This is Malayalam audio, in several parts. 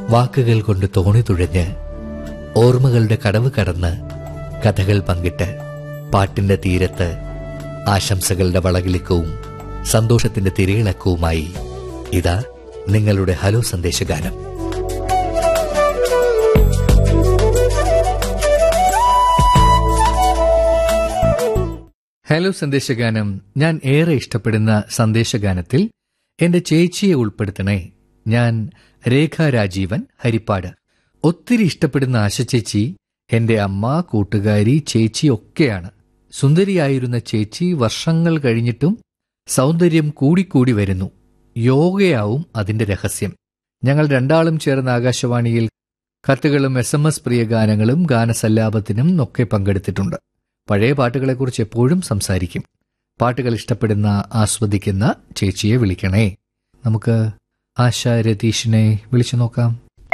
വാക്കുകൾ കൊണ്ട് തോണി തുഴഞ്ഞ് ഓർമ്മകളുടെ കടവ് കടന്ന് കഥകൾ പങ്കിട്ട് പാട്ടിന്റെ തീരത്ത് ആശംസകളുടെ വളകിളിക്കവും സന്തോഷത്തിന്റെ തിരയിളക്കവുമായി ഇതാ നിങ്ങളുടെ ഹലോ സന്ദേശഗാനം ഹലോ സന്ദേശഗാനം ഞാൻ ഏറെ ഇഷ്ടപ്പെടുന്ന സന്ദേശഗാനത്തിൽ എന്റെ ചേച്ചിയെ ഉൾപ്പെടുത്തണേ ഞാൻ രേഖ രാജീവൻ ഹരിപ്പാട് ഒത്തിരി ഇഷ്ടപ്പെടുന്ന ആശ ചേച്ചി എന്റെ അമ്മ കൂട്ടുകാരി ചേച്ചി ഒക്കെയാണ് സുന്ദരിയായിരുന്ന ചേച്ചി വർഷങ്ങൾ കഴിഞ്ഞിട്ടും സൗന്ദര്യം കൂടിക്കൂടി വരുന്നു യോഗയാവും അതിന്റെ രഹസ്യം ഞങ്ങൾ രണ്ടാളും ചേർന്ന് ആകാശവാണിയിൽ കത്തുകളും എസ് എം എസ് പ്രിയഗാനങ്ങളും ഗാനസല്ലാപത്തിനും ഒക്കെ പങ്കെടുത്തിട്ടുണ്ട് പഴയ പാട്ടുകളെക്കുറിച്ച് എപ്പോഴും സംസാരിക്കും പാട്ടുകൾ ഇഷ്ടപ്പെടുന്ന ആസ്വദിക്കുന്ന ചേച്ചിയെ വിളിക്കണേ നമുക്ക് ആശ രതീഷിനെ വിളിച്ചു നോക്കാം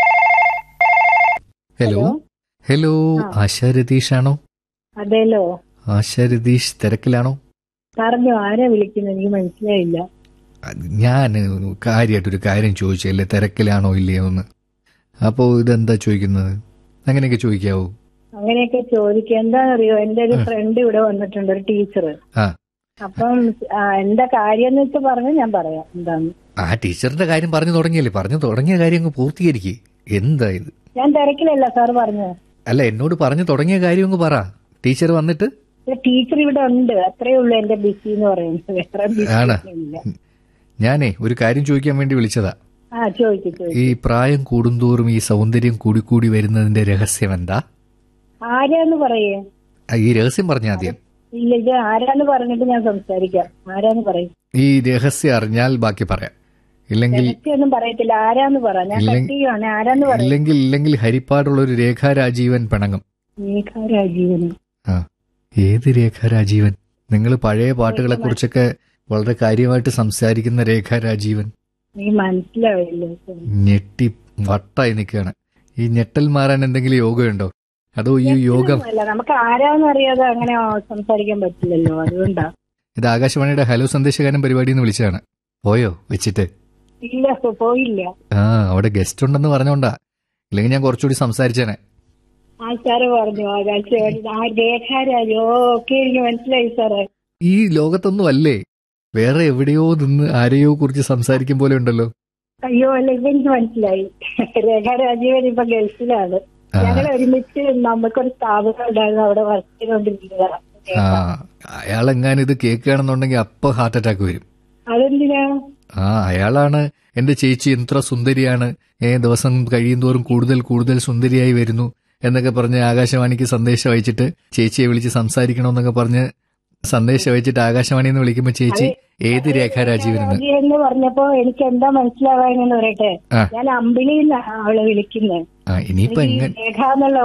ഹലോ ഹലോ ആശ രതീഷാണോ അതേലോ ആശ രതീഷ് തിരക്കിലാണോ പറഞ്ഞു ആരാ വിളിക്കുന്നത് എനിക്ക് മനസ്സിലായില്ല അത് ഞാൻ കാര്യമായിട്ടൊരു കാര്യം ചോദിച്ചല്ലേ തിരക്കിലാണോ ഇല്ലയോ എന്ന് അപ്പോ ഇതെന്താ ചോദിക്കുന്നത് അങ്ങനെയൊക്കെ ചോദിക്കാവോ അങ്ങനെയൊക്കെ ചോദിക്കുക എന്താണെന്നറിയോ എന്റെ ഒരു ഫ്രണ്ട് ഇവിടെ വന്നിട്ടുണ്ട് ഒരു ടീച്ചർ ആ അപ്പം ആ, എന്താ കാര്യം എന്ന് വെച്ചാൽ പറഞ്ഞു ഞാൻ പറയാം എന്താന്ന് ആ ടീച്ചറിന്റെ കാര്യം പറഞ്ഞു തുടങ്ങിയല്ലേ പറഞ്ഞു തുടങ്ങിയ കാര്യം അങ്ങ് പൂർത്തീകരിക്കേ എന്താ ഇത് ഞാൻ തിരക്കിലല്ല സാർ പറഞ്ഞു അല്ല എന്നോട് പറഞ്ഞു തുടങ്ങിയ കാര്യം അങ്ങ് പറ ടീച്ചർ വന്നിട്ട് ടീച്ചർ ഇവിടെ ഉണ്ട് അത്രേ ഉള്ളൂ എന്റെ ബിസി എന്ന് പറയുന്നത് വേറെ ബിസി ആണ്. ഇല്ല ഞാനേ ഒരു കാര്യം ചോദിക്കാൻ വേണ്ടി വിളിച്ചതാ ആ ചോദിക്കും ചോദിക്കും ഈ പ്രായം കൂടുന്തോറും ഈ സൗന്ദര്യം കൂടിക്കൂടി വരുന്നതിന്റെ രഹസ്യം എന്താ ആരാന്ന് പറയേ ആ, ഈ രഹസ്യം പറഞ്ഞ ആദ്യം ഇല്ല ഇത് ആരാന്ന് പറഞ്ഞിട്ട് ഞാൻ സംസാരിക്കാം ആരാന്ന് പറയും ഈ രഹസ്യം അറിഞ്ഞാൽ ബാക്കി പറയാം ഇല്ലെങ്കിൽ ഒന്നും പറയത്തില്ല ആരാന്ന് പറ ഞാൻ ഇല്ല- കട്ട് ചെയ്യുവാണ് ആരാന്ന് പറയും ഇല്ലെങ്കിൽ ഇല്ലെങ്കിൽ ഹരിപ്പാടുള്ള ഒരു രേഖാ രാജീവൻ പിണങ്ങും രാജീവന് ആ ഏത് രേഖാ രാജീവൻ നിങ്ങൾ പഴയ പാട്ടുകളെ കുറിച്ചൊക്കെ വളരെ കാര്യമായിട്ട് സംസാരിക്കുന്ന രേഖാ രാജീവൻ എനിക്ക് മനസ്സിലാവില്ല ഞെട്ടി വട്ടായി നിൽക്കുകയാണ് ഈ ഞെട്ടൽ മാറാൻ എന്തെങ്കിലും യോഗമുണ്ടോ അതോ ഈ യോഗം അല്ല നമുക്ക് ആരാന്ന് അറിയാതെ അങ്ങനെ സംസാരിക്കാൻ പറ്റില്ലല്ലോ അതുകൊണ്ടാ ഇത് ആകാശവാണിയുടെ ഹലോ സന്ദേശകാരൻ പരിപാടി എന്ന് വിളിച്ചതാണ് പോയോ വെച്ചിട്ട് ഇല്ല ഇപ്പൊ പോയില്ല ആ അവിടെ ഗസ്റ്റ് ഉണ്ടെന്ന് പറഞ്ഞോണ്ടാ ഇല്ലെങ്കിൽ ഞാൻ കുറച്ചുകൂടി സംസാരിച്ചേനെ ആ സാറ് പറഞ്ഞു ആകാശവാണി ആ രേഖാരാജോ ഒക്കെ എനിക്ക് മനസ്സിലായി സാറേ ഈ ലോകത്തൊന്നും അല്ലേ വേറെ എവിടെയോ നിന്ന് ആരെയോ കുറിച്ച് സംസാരിക്കും പോലെ ഉണ്ടല്ലോ അയ്യോ അല്ല ഇപ്പൊ എനിക്ക് മനസ്സിലായി രേഖാരാജീവൻ ഇപ്പൊ ഗൾഫിലാണ് ആ. ഞങ്ങൾ ഒരുമിച്ച് നമുക്കൊരു സ്ഥാപനം ഉണ്ടായിരുന്നു അവിടെ വർക്ക് ചെയ്തോണ്ടിരിക്കുന്നതാണ് ആ അയാളെങ്ങാനും ഇത് കേൾക്കുകയാണെന്നുണ്ടെങ്കിൽ അപ്പൊ ഹാർട്ട് അറ്റാക്ക് വരും അതെന്തിനാ ആ അയാളാണ് എന്റെ ചേച്ചി എത്ര സുന്ദരിയാണ് ഏ ദിവസം കഴിയും തോറും കൂടുതൽ കൂടുതൽ സുന്ദരിയായി വരുന്നു എന്നൊക്കെ പറഞ്ഞ് ആകാശവാണിക്ക് സന്ദേശം അയച്ചിട്ട് ചേച്ചിയെ വിളിച്ച് സംസാരിക്കണമെന്നൊക്കെ പറഞ്ഞ് സന്ദേശം അയച്ചിട്ട് ആകാശവാണിയിൽ നിന്ന് വിളിക്കുമ്പോ ചേച്ചി ഏത് രേഖാ രാജീവനെന്ന് രാജീവൻ എന്ന് പറഞ്ഞപ്പോ എനിക്ക് എന്താ മനസ്സിലാവാനെന്ന് പറയട്ടെ ആ. ഞാൻ അമ്പിളിന്നാണ് അവളെ വിളിക്കുന്നത് ആ ഇനിയിപ്പോ ഈ എങ്ങനെ രേഖ എന്നുള്ള